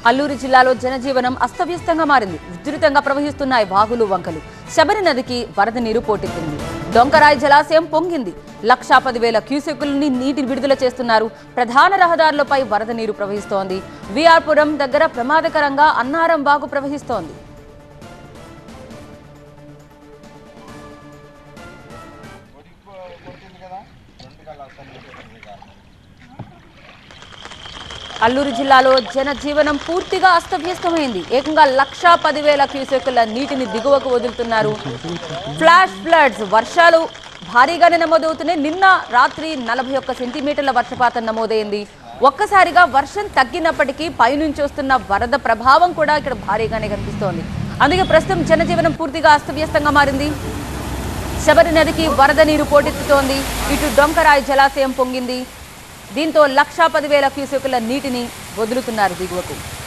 అల్లూరు జిల్లాలో జనజీవనం అస్తవ్యస్తంగా మారింది ఉధృతంగా ప్రవహిస్తున్నాయి వాగులు వంకలు శబరి నదికి వరద నీరు పోటెత్తింది డొంకరాయి జలాశయం పొంగింది లక్షా పదివేల క్యూసెక్కులని నీటిని విడుదల చేస్తున్నారు ప్రధాన రహదారులపై వరద నీరు ప్రవహిస్తోంది విఆర్పురం దగ్గర ప్రమాదకరంగా అన్నారం వాగు ప్రవహిస్తోంది అల్లూరు జిల్లాలో జనజీవనం పూర్తిగా అస్తవ్యస్తమైంది ఏకంగా లక్షా పదివేల క్యూసెక్కుల నీటిని దిగువకు వదులుతున్నారు ఫ్లాష్ ఫ్లడ్స్ వర్షాలు భారీగానే నమోదవుతున్నాయి నిన్న రాత్రి నలభై ఒక్క సెంటీమీటర్ల వర్షపాతం నమోదైంది ఒక్కసారిగా వర్షం తగ్గినప్పటికీ పైనుంచి వస్తున్న వరద ప్రభావం కూడా ఇక్కడ భారీగానే కనిపిస్తోంది అందుకే ప్రస్తుతం జనజీవనం పూర్తిగా అస్తవ్యస్తంగా మారింది శబరి నదికి వరద నీరు పోటెత్తుతోంది ఇటు డొంకరాయి జలాశయం పొంగింది దీంతో లక్షా పదివేల క్యూసెక్కుల నీటిని వదులుతున్నారు దిగువకు